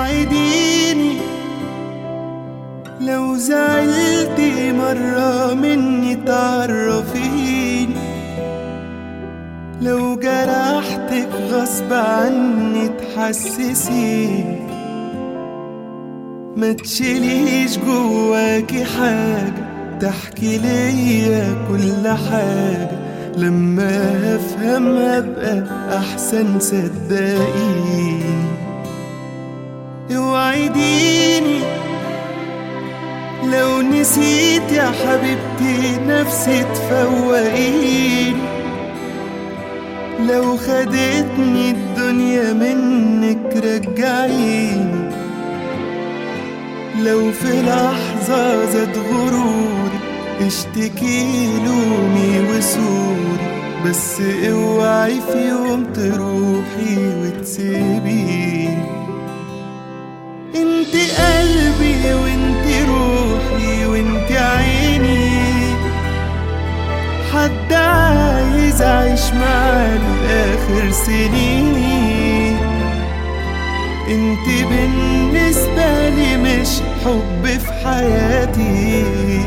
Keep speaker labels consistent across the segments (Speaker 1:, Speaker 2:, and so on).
Speaker 1: اوعديني لو زعلتي مرة مني تعرفيني لو جرحتك غصب عني تحسسيني ما تشيليش جواكي حاجة تحكي ليا كل حاجة لما افهم ابقى احسن صدقيني اوعديني لو نسيت يا حبيبتي نفسي تفوقيني لو خدتني الدنيا منك رجعيني لو في لحظة زاد غروري اشتكي لومي وسوري بس اوعي في يوم تروحي وتسيبيني انت قلبي وانت روحي وانت عيني حد عايز اعيش معاه لاخر سنيني انت بالنسبة لي مش حب في حياتي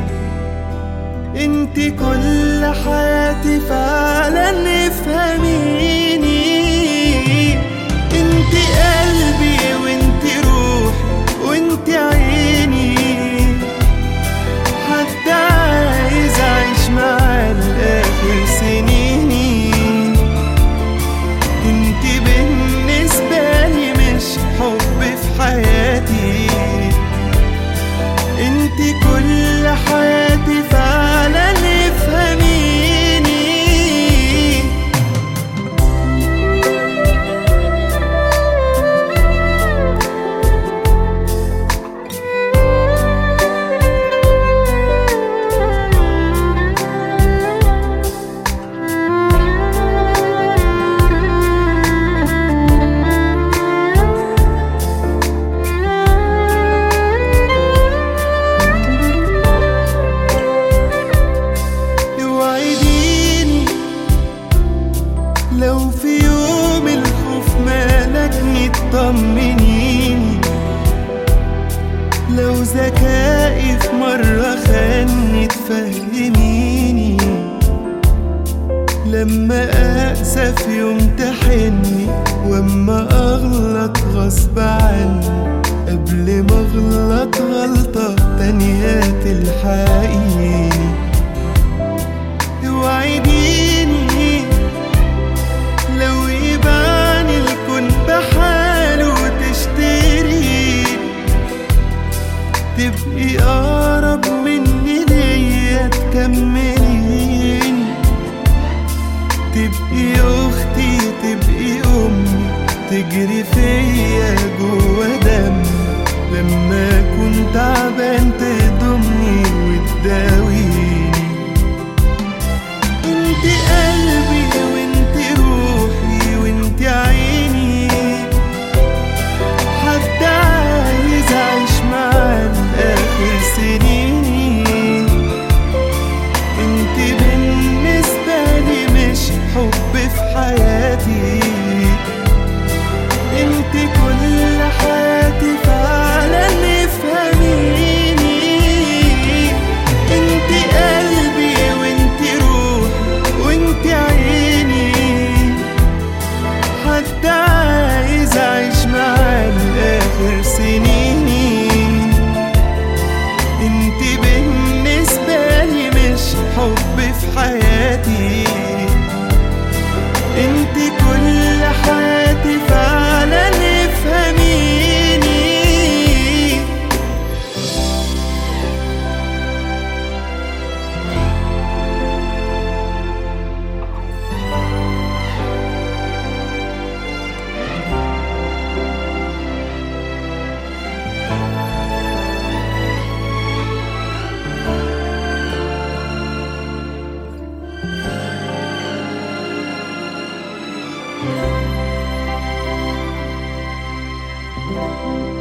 Speaker 1: انت كل حياتي فعلا افهميني انت قلبي وانت روحي وانت عيني حد عايز اعيش معاه لاخر سنيني انت بالنسبة لي مش حب في حياتي انت كل حياتي فعلا افهميني اوعديني لو في يوم الخوف مالكني تطمنيني لو ذكائي في مرة خاني تفهميني لما أقسى في يوم تحني واما أغلط غصب عني قبل ما أغلط غلطة تانية تلحقيني اوعديني لو يبان الكون بحاله وتشتري تبقي أقرب مني ليا تكمليني تبقي أختي تبقي أمي تجري فيا جوا دمي لما كنت تعبان تضمني وتداويني انت قلبي وانت روحي وانت عيني حد عايز اعيش معاه لاخر سنيني انت بالنسبة لي مش حب في حياتي انت كل حياتي فعلا افهميني انت قلبي وانت روحي وانت عيني حد عايز اعيش معاه لاخر سنيني انت بالنسبة لي مش حب في حياتي انت كل حياتي فعلا افهميني
Speaker 2: thank you